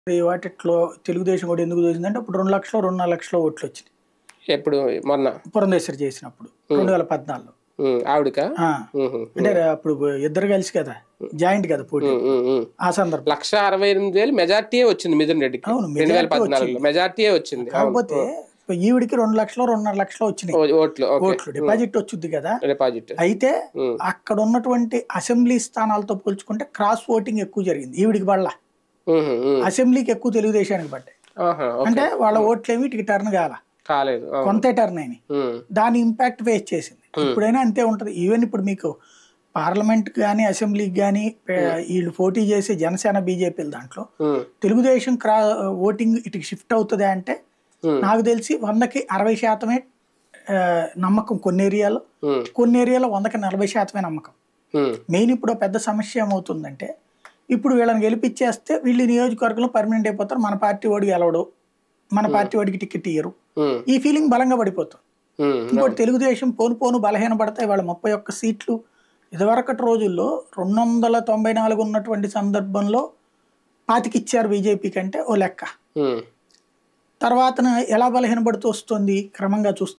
ఈ వాటిట్లో తెలుగుదేశం కూడా ఎందుకు దోచిందంటే అప్పుడు రెండు లక్షలు రెండున్నర లక్షల ఓట్లు వచ్చినాయి ఎప్పుడు మొన్న పురంధేశ్వరి చేసినప్పుడు రెండు వేల పద్నాలుగులో ఉమ్, ఆవిడకా ఆ, ఉహు, అంటే అప్పుడు ఇద్దరు కలిసి కదా జాయింట్ కదా పోటీ ఉమ్, ఉమ్, ఉమ్. ఆ సందర్భం లక్ష అరవై ఎనిమిది వేలు మెజార్టీయే వచ్చింది మిథున్ రెడ్డికి అవును, రెండు వేల majority పద్నాలుగులో మెజార్టీయే వచ్చింది అవును. కాకపోతే ఇప్పుడు ఈవిడికి రెండు లక్షలు రెండున్నర లక్షలు వచ్చినాయి ఓ- ఓట్లు ఓకే ఓట్లు డిపాజిట్ వచ్చుద్ది కదా డిపాజిట్ అయితే ఉమ్, అక్కడ ఉన్నటువంటి అసెంబ్లీ స్థానాలతో పోల్చుకుంటే క్రాస్ ఓటింగ్ ఎక్కువ జరిగింది ఈవిడికి పడల ఉహు, ఉమ్. అసెంబ్లీకి ఎక్కువ తెలుగుదేశానికి పడ్డాయి ఆహా, ఓకే. అంటే వాళ్ళ ఓట్లేమి ఇటుకి టర్న్ కాల కాలేదు అవును. కొంతే టర్న్ అయినాయి ఉమ్, దాని ఇంపాక్ట్ ఫేస్ చేసింది ఇప్పుడైనా అంతే ఉంటది ఈవెన్ ఇప్పుడు మీకు పార్లమెంట్ కానీ అసెంబ్లీకి కానీ వీళ్ళు పోటీ చేసే జనసేన బీజేపీల దాంట్లో ఉమ్, తెలుగుదేశం క్రా ఓటింగ్ ఇటుకి షిఫ్ట్ అవుతుంది అంటే Hmm. నాకు తెలిసి వందకి అరవై శాతమే ఆ, నమ్మకం కొన్ని ఏరియాలో ఉమ్, కొన్ని ఏరియాలో వందకి నలభై శాతమే నమ్మకం ఉమ్, మెయిన్ ఇప్పుడు పెద్ద సమస్య ఏమవుతుందంటే ఇప్పుడు వీళ్ళని గెలిపించేస్తే వీళ్ళు ఈ నియోజకవర్గంలో పర్మనెంట్ అయిపోతారు మన పార్టీ వాడికి గెలవడు మన పార్టీ వాడికి టికెట్ ఇయ్యరు ఉమ్, ఈ ఫీలింగ్ బలంగా పడిపోతుంది ఉమ్, ఇంకోటి తెలుగుదేశం పోను పోను బలహీన పడతాయి వాళ్ళ ముప్పై ఒక్క సీట్లు ఇదివరకటి రోజుల్లో రెండు వందల తొంభై నాలుగు ఉన్నటువంటి సందర్భంలో పాతికిచ్చారు బీజేపీ కంటే ఓ లెక్క ఉమ్, తర్వాత ఎలా బలహీనపడుతూ వస్తుంది క్రమంగా చూస్తే